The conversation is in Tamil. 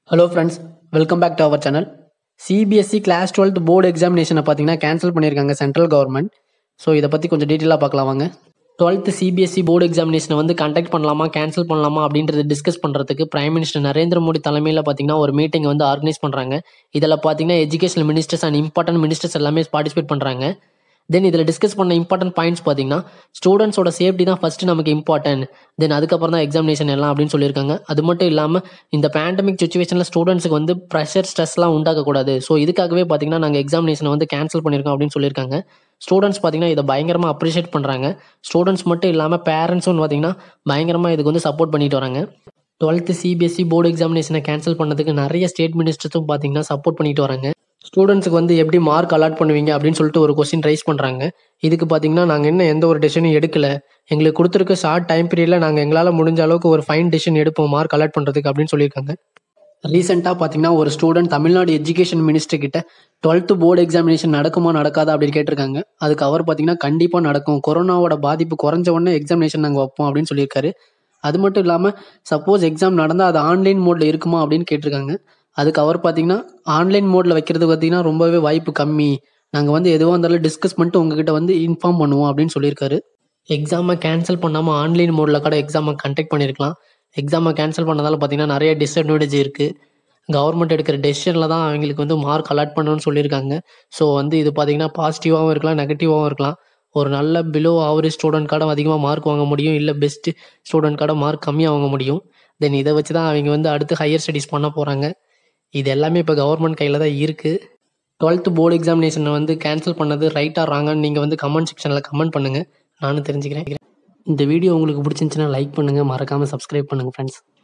hello friends welcome back to our channel CBSE class twelfth board எக்ஸாமினேஷனை பார்த்தீங்கன்னா கேன்சல் பண்ணியிருக்காங்க சென்ட்ரல் கவர்மெண்ட் ஸோ இதை பற்றி கொஞ்சம் டீட்டெயிலாக பார்க்கலாம் வாங்க டுவெல்த் சிபிஎஸ்சி போர்டு எக்ஸாமினேஷனை வந்து கண்டக்ட் பண்ணலாமா கேன்சல் பண்ணலாமா அப்படின்றத டிஸ்கஸ் பண்ணுறதுக்கு பிரைம் மினிஸ்டர் நரேந்திர மோடி தலைமையில் பார்த்தீங்கன்னா ஒரு மீட்டிங் வந்து ஆர்கனைஸ் பண்ணுறாங்க இதில் பார்த்தீங்கன்னா education ministers and important ministers எல்லாமே பார்ட்டிசிபேட் பண்ணுறாங்க தென் இதில் டிஸ்கஸ் பண்ண இம்பார்ட்டன்ட் பாயிண்ட்ஸ் பார்த்தீங்கன்னா ஸ்டூடெண்ட்ஸோட சேஃப்டி தான் ஃபஸ்ட்டு நமக்கு இம்பார்ட்டன்ட் தென் அதுக்கப்புறம் தான் எக்ஸாமினேஷன் எல்லாம் அப்படின்னு சொல்லியிருக்காங்க அது மட்டும் இல்லாமல் இந்த பேண்டமிக் சுச்சுவேஷனில் ஸ்டூடெண்ட்ஸுக்கு வந்து ப்ரெஷர் ஸ்ட்ரெஸ்லாம் உண்டாக்கக்கூடாது ஸோ இதுக்காகவே பார்த்தீங்கன்னா நாங்கள் எக்ஸாமினேஷனை வந்து கேன்சல் பண்ணியிருக்கோம் அப்படின்னு சொல்லியிருக்காங்க ஸ்டூடெண்ட்ஸ் பார்த்தீங்கன்னா இதை பயங்கரமாக அப்ரிஷியேட் பண்ணுறாங்க ஸ்டூடெண்ட்ஸ் மட்டும் இல்லாமல் பேரண்ட்ஸும் பார்த்தீங்கன்னா பயங்கரமாக இதுக்கு வந்து சப்போர்ட் பண்ணிட்டு வராங்க டுவெல்த்து சிபிஎஸ்சி போர்டு எக்ஸாமினேஷனை கேன்சல் பண்ணதுக்கு நிறைய ஸ்டேட் மினிஸ்டர்ஸும் பார்த்தீங்கன்னா சப்போர்ட் பண்ணிட்டு வராங்க ஸ்டூடெண்ட்ஸுக்கு வந்து எப்படி மார்க் அலாட் பண்ணுவீங்க அப்படின்னு சொல்லிட்டு ஒரு கொஸ்டின் ரைஸ் பண்ணுறாங்க இதுக்கு பார்த்தீங்கன்னா நாங்கள் இன்னும் எந்த ஒரு டெசிஷனும் எடுக்கல எங்களுக்கு கொடுத்துருக்க ஷார்ட் டைம் பீரியடில் நாங்கள் எங்களால் முடிஞ்ச அளவுக்கு ஒரு ஃபைன் டெசிஷன் எடுப்போம் மார்க் அலாட் பண்ணுறதுக்கு அப்படின்னு சொல்லியிருக்காங்க ரீசெண்டாக பார்த்தீங்கன்னா ஒரு ஸ்டூடெண்ட் தமிழ்நாடு எஜுகேஷன் மினிஸ்டர் கிட்ட டுவெல்த்து போர்டு எக்ஸாமினேஷன் நடக்குமா நடக்காதா அப்படின்னு கேட்டிருக்காங்க அதுக்கு அவர் பார்த்தீங்கன்னா கண்டிப்பாக நடக்கும் கொரோனாவோட பாதிப்பு குறைஞ்ச உடனே எக்ஸாமினேஷன் நாங்கள் வைப்போம் அப்படின்னு சொல்லியிருக்காரு அது மட்டும் இல்லாமல் சப்போஸ் எக்ஸாம் நடந்தால் அது ஆன்லைன் மோடில் இருக்குமா அப்படின்னு கேட்டிருக்காங்க அதுக்கு அவர் பார்த்தீங்கன்னா ஆன்லைன் மோடில் வைக்கிறது பார்த்தீங்கன்னா ரொம்பவே வாய்ப்பு கம்மி நாங்கள் வந்து எதுவாக இருந்தாலும் டிஸ்கஸ் பண்ணிட்டு உங்ககிட்ட வந்து இன்ஃபார்ம் பண்ணுவோம் அப்படின்னு சொல்லியிருக்காரு எக்ஸாமை கேன்சல் பண்ணாமல் ஆன்லைன் மோடில் கூட எக்ஸாமை கண்டக்ட் பண்ணியிருக்கலாம் எக்ஸாமை கேன்சல் பண்ணதால் பார்த்தீங்கன்னா நிறைய டிஸ்அட்வான்டேஜ் இருக்குது கவர்மெண்ட் எடுக்கிற டெசிஷனில் தான் அவங்களுக்கு வந்து மார்க் அலாட் பண்ணணும்னு சொல்லியிருக்காங்க ஸோ வந்து இது பார்த்தீங்கன்னா பாசிட்டிவாகவும் இருக்கலாம் நெகட்டிவாகவும் இருக்கலாம் ஒரு நல்ல பிலோ ஆவரேஜ் ஸ்டூடெண்ட் கார்டும் அதிகமாக மார்க் வாங்க முடியும் இல்லை பெஸ்ட் ஸ்டூடெண்ட் கார்டும் மார்க் கம்மியாக வாங்க முடியும் தென் இதை வச்சு தான் அவங்க வந்து அடுத்து ஹையர் ஸ்டடீஸ் பண்ண போகிறாங்க இது எல்லாமே இப்போ கவர்மெண்ட் கையில் தான் இருக்குது டுவெல்த்து போர்டு எக்ஸாமினேஷனை வந்து கேன்சல் பண்ணது ரைட்டாக ராங்கன்னு நீங்கள் வந்து கமெண்ட் செக்ஷனில் கமெண்ட் பண்ணுங்கள் நானும் தெரிஞ்சுக்கிறேன் இந்த வீடியோ உங்களுக்கு பிடிச்சிருந்துச்சுன்னா லைக் பண்ணுங்கள் மறக்காமல் சப்ஸ்கிரைப் பண்ணுங்கள் ஃப்ரெண்ட்ஸ்